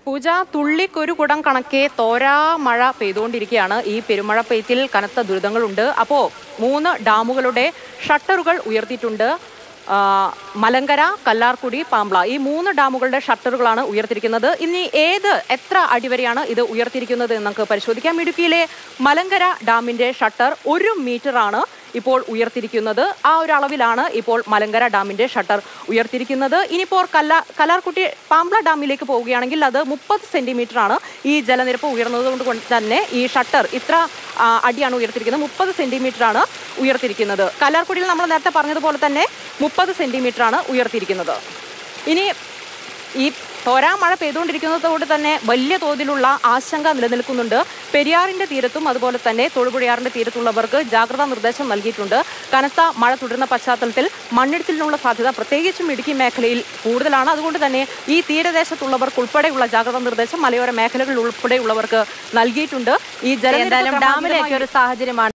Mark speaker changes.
Speaker 1: പൂജ തുള്ളിക്കൊരു കുടം കണക്കെ തോരാ മഴ പെയ്തുകൊണ്ടിരിക്കുകയാണ് ഈ പെരുമഴ പെയ്ത്തിൽ കനത്ത ദുരിതങ്ങളുണ്ട് അപ്പോൾ മൂന്ന് ഡാമുകളുടെ ഷട്ടറുകൾ ഉയർത്തിയിട്ടുണ്ട് ആ, മലങ്കര കല്ലാർക്കുടി പാമ്പ്ള ഈ മൂന്ന് ഡാമുകളുടെ ഷട്ടറുകളാണ് ഉയർത്തിയിരിക്കുന്നത് ഇനി ഏത് എത്ര അടി വരെയാണ് ഇത് ഉയർത്തിയിരിക്കുന്നത് എന്ന് നമുക്ക് പരിശോധിക്കാം ഇടുക്കിയിലെ മലങ്കര ഡാമിന്റെ ഷട്ടർ ഒരു മീറ്ററാണ് ഇപ്പോൾ ഉയർത്തിരിക്കുന്നത് ആ ഒരു അളവിലാണ് ഇപ്പോൾ മലങ്കര ഡാമിന്റെ ഷട്ടർ ഉയർത്തിരിക്കുന്നത് ഇനിയിപ്പോൾ കല്ല കല്ലാർക്കുട്ടി പാമ്പ്ള ഡാമിലേക്ക് പോവുകയാണെങ്കിൽ അത് മുപ്പത് സെന്റിമീറ്റർ ആണ് ഈ ജലനിരപ്പ് ഉയർന്നത് കൊണ്ട് കൊണ്ട് തന്നെ ഈ ഷട്ടർ ഇത്ര ആ, അടിയാണ് ഉയർത്തിരിക്കുന്നത് മുപ്പത് സെന്റിമീറ്റർ ആണ് ഉയർത്തിരിക്കുന്നത് കല്ലാർക്കുടിയിൽ നമ്മൾ നേരത്തെ പറഞ്ഞതുപോലെ തന്നെ മുപ്പത് സെന്റിമീറ്റർ ആണ് ഉയർത്തിയിരിക്കുന്നത് ഇനി ഈ തോരാ മഴ പെയ്തുകൊണ്ടിരിക്കുന്നതോട് തന്നെ വലിയ തോതിലുള്ള ആശങ്ക നിലനിൽക്കുന്നുണ്ട് പെരിയാറിന്റെ തീരത്തും അതുപോലെ തന്നെ തൊടുപുഴയാറിന്റെ തീരത്തുള്ളവർക്ക് ജാഗ്രതാ നിർദ്ദേശം നൽകിയിട്ടുണ്ട് കനത്ത മഴ തുടരുന്ന പശ്ചാത്തലത്തിൽ മണ്ണിടിച്ചിലിനുള്ള സാധ്യത പ്രത്യേകിച്ചും ഇടുക്കി മേഖലയിൽ കൂടുതലാണ് അതുകൊണ്ട് തന്നെ ഈ തീരദേശത്തുള്ളവർക്ക് ഉൾപ്പെടെയുള്ള ജാഗ്രതാ നിർദ്ദേശം മലയോര മേഖലകളിൽ ഉൾപ്പെടെയുള്ളവർക്ക് നൽകിയിട്ടുണ്ട് ഈ ജലനിരപ്പ്
Speaker 2: എന്തായാലും ഡാമിലേക്ക്
Speaker 1: ക്രമാതീതമായി
Speaker 2: ഒരു സാഹചര്യമാണ്